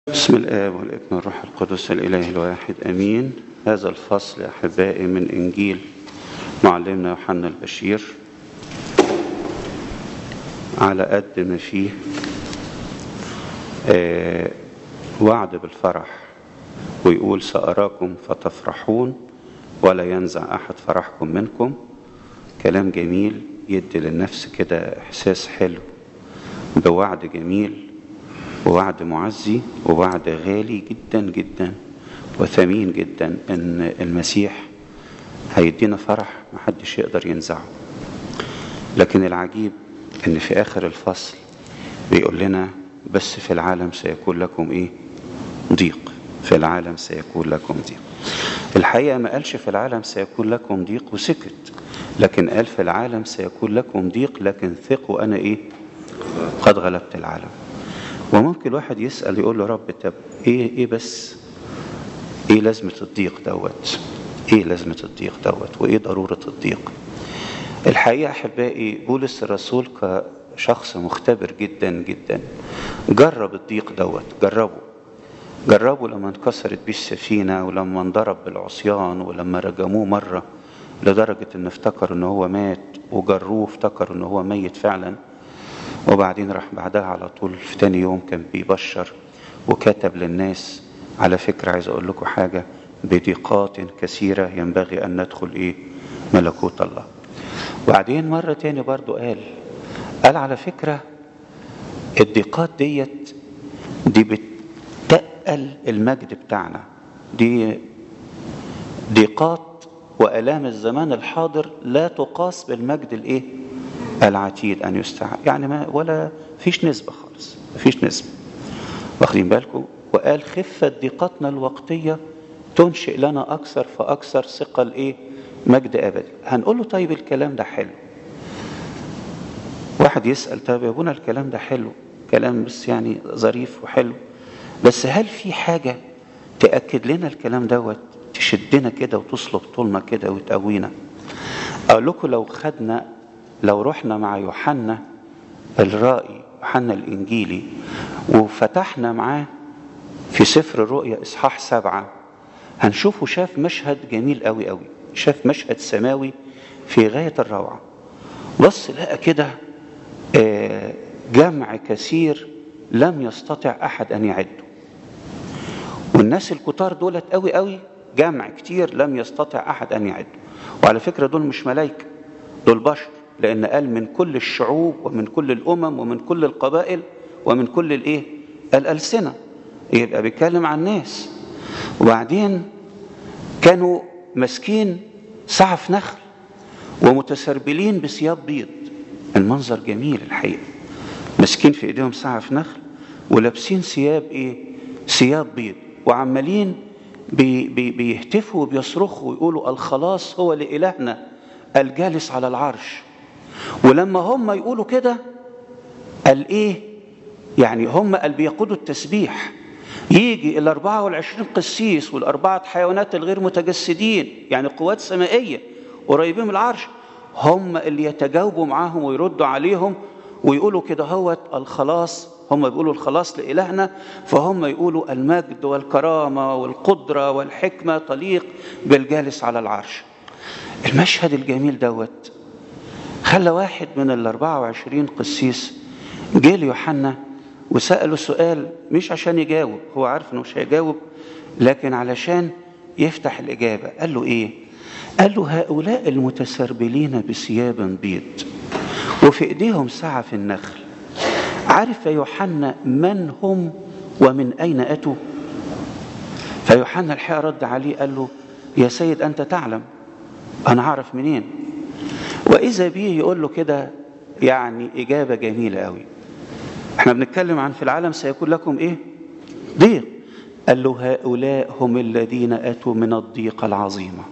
بسم الآب والابن والروح القدس الإله الواحد أمين هذا الفصل أحبائي من إنجيل معلمنا يوحنا البشير على قد ما فيه آه وعد بالفرح ويقول سأراكم فتفرحون ولا ينزع أحد فرحكم منكم كلام جميل يدي للنفس كده إحساس حلو بوعد جميل ووعد معزي ووعد غالي جدا جدا وثمين جدا ان المسيح هيدينا فرح محدش يقدر ينزعه لكن العجيب ان في اخر الفصل بيقول لنا بس في العالم سيكون لكم ايه ضيق في العالم سيكون لكم ضيق الحقيقه ما قالش في العالم سيكون لكم ضيق وسكت لكن قال في العالم سيكون لكم ضيق لكن ثقوا انا ايه قد غلبت العالم وممكن واحد يسأل يقول له رب طب ايه ايه بس ايه لازمة الضيق دوت ايه لازمة الضيق دوت وايه ضرورة الضيق الحقيقة احبائي بولس الرسول كشخص مختبر جدا جدا جرب الضيق دوت جربه جربه لما انكسرت بيه السفينة ولما انضرب بالعصيان ولما رجموه مرة لدرجة ان افتكر ان هو مات وجروه افتكر ان هو ميت فعلا وبعدين راح بعدها على طول في تاني يوم كان بيبشر وكتب للناس على فكرة عايز أقول لكم حاجة بضيقات كثيرة ينبغي أن ندخل إيه ملكوت الله وبعدين مرة تاني برضو قال قال على فكرة الضيقات ديت دي بتقل المجد بتاعنا دي ضيقات وآلام الزمان الحاضر لا تقاس بالمجد الإيه العتيد أن يستعان يعني ما ولا فيش نسبة خالص فيش نسبة واخدين بالكم وقال خفة ضيقتنا الوقتية تنشئ لنا أكثر فأكثر ثقل إيه مجد أبدي هنقول له طيب الكلام ده حلو واحد يسأل طيب يا ابونا الكلام ده حلو كلام بس يعني ظريف وحلو بس هل في حاجة تأكد لنا الكلام دوت تشدنا كده وتصلب طولنا كده وتقوينا أقول لكم لو خدنا لو رحنا مع يوحنا الرائي يوحنا الإنجيلي وفتحنا معاه في سفر الرؤيا إصحاح سبعة هنشوفه شاف مشهد جميل قوي قوي شاف مشهد سماوي في غاية الروعة بص لقى كده جمع كثير لم يستطع أحد أن يعده والناس الكتار دولت قوي قوي جمع كتير لم يستطع أحد أن يعده وعلى فكرة دول مش ملايكة دول بشر لأن قال من كل الشعوب ومن كل الأمم ومن كل القبائل ومن كل الإيه؟ الألسنة يبقى بيتكلم عن الناس وبعدين كانوا ماسكين سعف نخل ومتسربلين بثياب بيض المنظر جميل الحقيقة ماسكين في ايديهم سعف نخل ولابسين ثياب ايه ثياب بيض وعمالين بي بي بيهتفوا وبيصرخوا ويقولوا الخلاص هو لإلهنا الجالس على العرش ولما هم يقولوا كده قال ايه يعني هم قال بيقودوا التسبيح يجي ال 24 قسيس والأربعة حيوانات الغير متجسدين يعني قوات سمائية قريبين من العرش هم اللي يتجاوبوا معاهم ويردوا عليهم ويقولوا كده هوت الخلاص هم بيقولوا الخلاص لإلهنا فهم يقولوا المجد والكرامة والقدرة والحكمة تليق بالجالس على العرش المشهد الجميل دوت خلى واحد من ال 24 قسيس جه ليوحنا وسأله سؤال مش عشان يجاوب هو عارف انه مش هيجاوب لكن علشان يفتح الإجابة قال له إيه؟ قال له هؤلاء المتسربلين بثياب بيض وفي إيديهم سعف النخل عارف يا يوحنا من هم ومن أين أتوا؟ فيوحنا الحقيقة رد عليه قال له يا سيد أنت تعلم أنا أعرف منين؟ وإذا بيه يقول له كده يعني إجابة جميلة قوي احنا بنتكلم عن في العالم سيكون لكم ايه ضيق قال له هؤلاء هم الذين اتوا من الضيقه العظيمه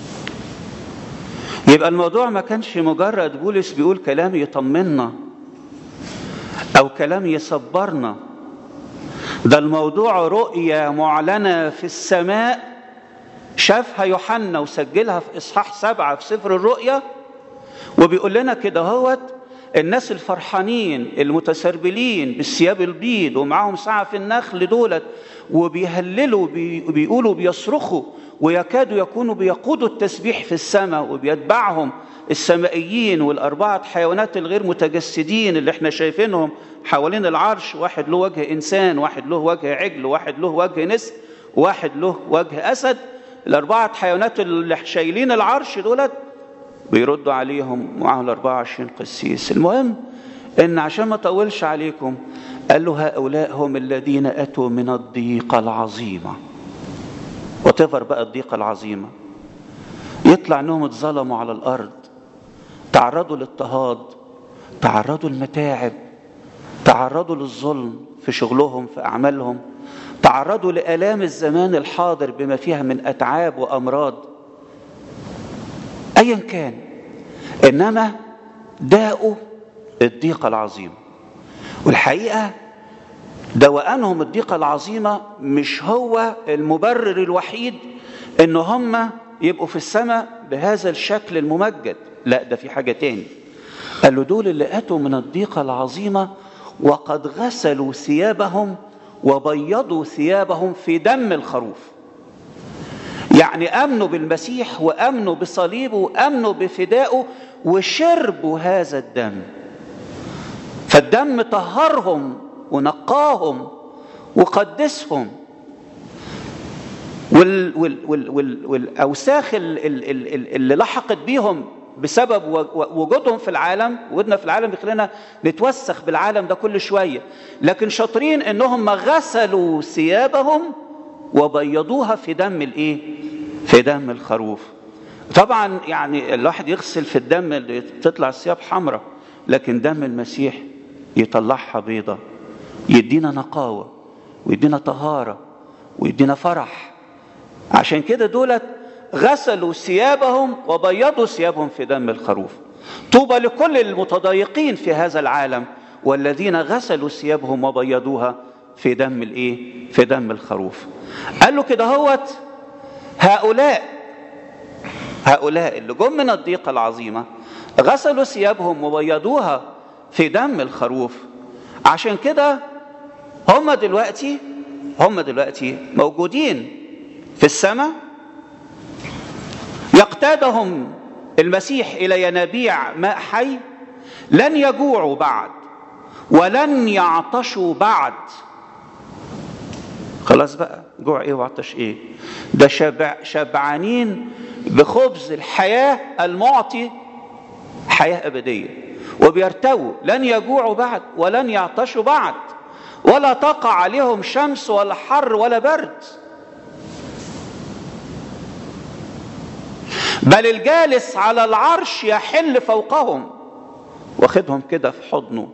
يبقى الموضوع ما كانش مجرد بولس بيقول كلام يطمنا او كلام يصبرنا ده الموضوع رؤية معلنة في السماء شافها يوحنا وسجلها في إصحاح سبعة في سفر الرؤيا وبيقول لنا كده هوت الناس الفرحانين المتسربلين بالثياب البيض ومعاهم ساعة في النخل دولت وبيهللوا وبيقولوا بيصرخوا ويكادوا يكونوا بيقودوا التسبيح في السماء وبيتبعهم السمائيين والأربعة حيوانات الغير متجسدين اللي احنا شايفينهم حوالين العرش واحد له وجه إنسان واحد له وجه عجل واحد له وجه نسر واحد له وجه أسد الأربعة حيوانات اللي شايلين العرش دولت بيردوا عليهم معاهم ال 24 قسيس المهم ان عشان ما اطولش عليكم قال له هؤلاء هم الذين اتوا من الضيقه العظيمه وتفر بقى الضيقه العظيمه يطلع انهم اتظلموا على الارض تعرضوا للاضطهاد تعرضوا للمتاعب تعرضوا للظلم في شغلهم في اعمالهم تعرضوا لالام الزمان الحاضر بما فيها من اتعاب وامراض ايا كان انما داءوا الضيقه العظيمه والحقيقه دوانهم الضيقه العظيمه مش هو المبرر الوحيد ان هم يبقوا في السماء بهذا الشكل الممجد لا ده في حاجه تاني قال له دول اللي اتوا من الضيقه العظيمه وقد غسلوا ثيابهم وبيضوا ثيابهم في دم الخروف يعني امنوا بالمسيح وامنوا بصليبه وامنوا بفدائه وشربوا هذا الدم فالدم طهرهم ونقاهم وقدسهم وال وال وال وال والاوساخ اللي لحقت بيهم بسبب وجودهم في العالم وجودنا في العالم بيخلينا نتوسخ بالعالم ده كل شويه لكن شاطرين انهم غسلوا ثيابهم وبيضوها في دم الايه في دم الخروف طبعا يعني الواحد يغسل في الدم اللي تطلع الثياب حمراء لكن دم المسيح يطلعها بيضة يدينا نقاوة ويدينا طهارة ويدينا فرح عشان كده دولت غسلوا ثيابهم وبيضوا ثيابهم في دم الخروف طوبى لكل المتضايقين في هذا العالم والذين غسلوا ثيابهم وبيضوها في دم الايه في دم الخروف قال له كده هوت هؤلاء هؤلاء اللي جم من الضيقه العظيمه غسلوا ثيابهم وبيضوها في دم الخروف عشان كده هم دلوقتي هم دلوقتي موجودين في السماء يقتادهم المسيح الى ينابيع ماء حي لن يجوعوا بعد ولن يعطشوا بعد خلاص بقى جوع ايه وعطش ايه ده شبع شبعانين بخبز الحياه المعطي حياه ابديه وبيرتووا لن يجوعوا بعد ولن يعطشوا بعد ولا تقع عليهم شمس ولا حر ولا برد بل الجالس على العرش يحل فوقهم واخدهم كده في حضنه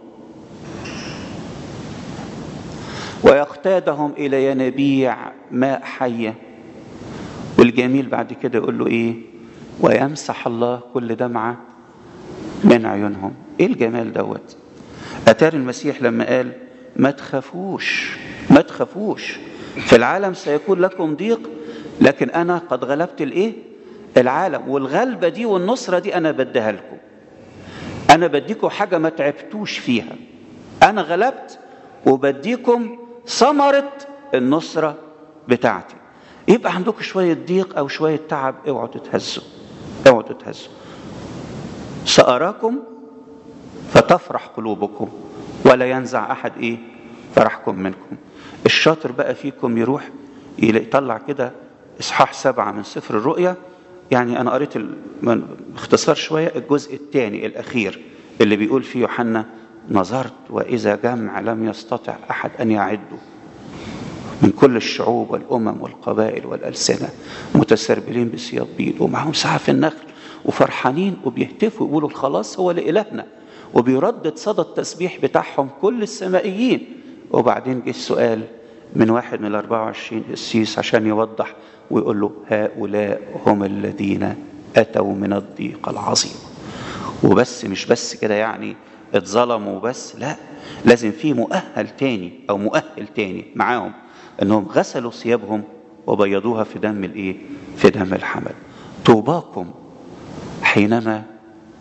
ويقتادهم الى ينابيع ماء حيه والجميل بعد كده يقول له ايه ويمسح الله كل دمعه من عيونهم ايه الجمال دوت اتاري المسيح لما قال ما تخافوش ما تخافوش في العالم سيكون لكم ضيق لكن انا قد غلبت الايه العالم والغلبه دي والنصره دي انا بديها لكم انا بديكم حاجه ما تعبتوش فيها انا غلبت وبديكم ثمره النصره بتاعتي يبقى عندكم شويه ضيق او شويه تعب اوعوا تتهزوا اوعوا تتهزوا ساراكم فتفرح قلوبكم ولا ينزع احد ايه فرحكم منكم الشاطر بقى فيكم يروح يطلع كده اصحاح سبعه من سفر الرؤيا يعني انا قريت باختصار شويه الجزء الثاني الاخير اللي بيقول فيه يوحنا نظرت واذا جمع لم يستطع احد ان يعده من كل الشعوب والامم والقبائل والالسنه متسربلين بثياب بيض ومعهم ساعه في النخل وفرحانين وبيهتفوا يقولوا الخلاص هو لالهنا وبيردد صدى التسبيح بتاعهم كل السمائيين وبعدين جه السؤال من واحد من ال 24 قسيس عشان يوضح ويقول له هؤلاء هم الذين اتوا من الضيقه العظيمه وبس مش بس كده يعني اتظلموا بس لا لازم في مؤهل تاني او مؤهل تاني معاهم انهم غسلوا ثيابهم وبيضوها في دم الايه في دم الحمل طوباكم حينما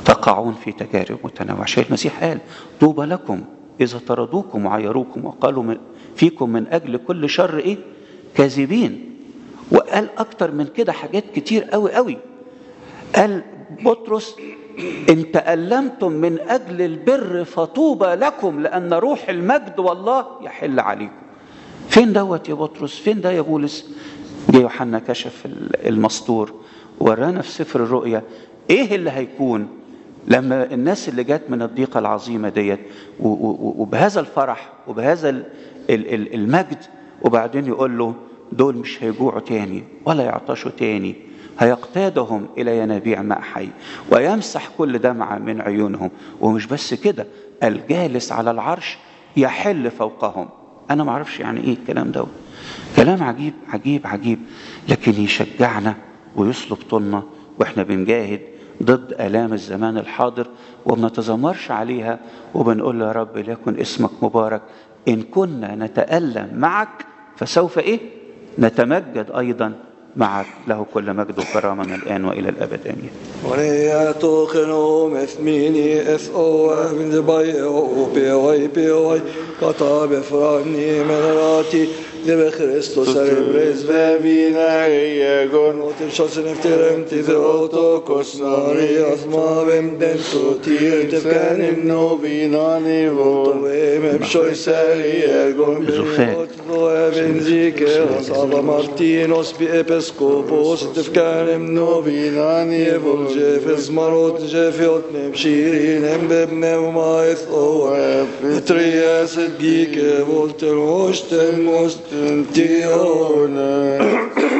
تقعون في تجارب متنوعة شيء المسيح قال طوبى لكم إذا طردوكم وعيروكم وقالوا من فيكم من أجل كل شر إيه كاذبين وقال أكتر من كده حاجات كتير قوي قوي قال بطرس إن تألمتم من أجل البر فطوبى لكم لأن روح المجد والله يحل عليكم فين دوت يا بطرس فين ده يا بولس جه يوحنا كشف المسطور ورانا في سفر الرؤيا ايه اللي هيكون لما الناس اللي جت من الضيقة العظيمة ديت وبهذا الفرح وبهذا المجد وبعدين يقول له دول مش هيجوعوا تاني ولا يعطشوا تاني هيقتادهم إلى ينابيع ماء حي ويمسح كل دمعة من عيونهم ومش بس كده الجالس على العرش يحل فوقهم أنا ما أعرفش يعني إيه الكلام ده كلام عجيب عجيب عجيب لكن يشجعنا ويصلب طولنا وإحنا بنجاهد ضد آلام الزمان الحاضر وما نتذمرش عليها وبنقول يا رب ليكن اسمك مبارك إن كنا نتألم معك فسوف إيه نتمجد أيضا معك له كل مجد وكرامة من الآن وإلى الأبد آمين ونياتوخنو مثميني اف او من دبي او بي واي بي واي قطع بفراني من راتي دب خريستوس ريبريز بابينا ايغون وتمشوس نفترم تذوتو كوسناري اسما بم دنتو تير تفكان منو بيناني وطويم بشوي ساري ايغون بيوت بنزيك وصابا مارتينوس بإبسكوبوس تفكان منو بيناني جيفز مروت جيفيوت نمشيرين هم ببنا وما يثقوا بترياس الديك volter hosten mosten die ohne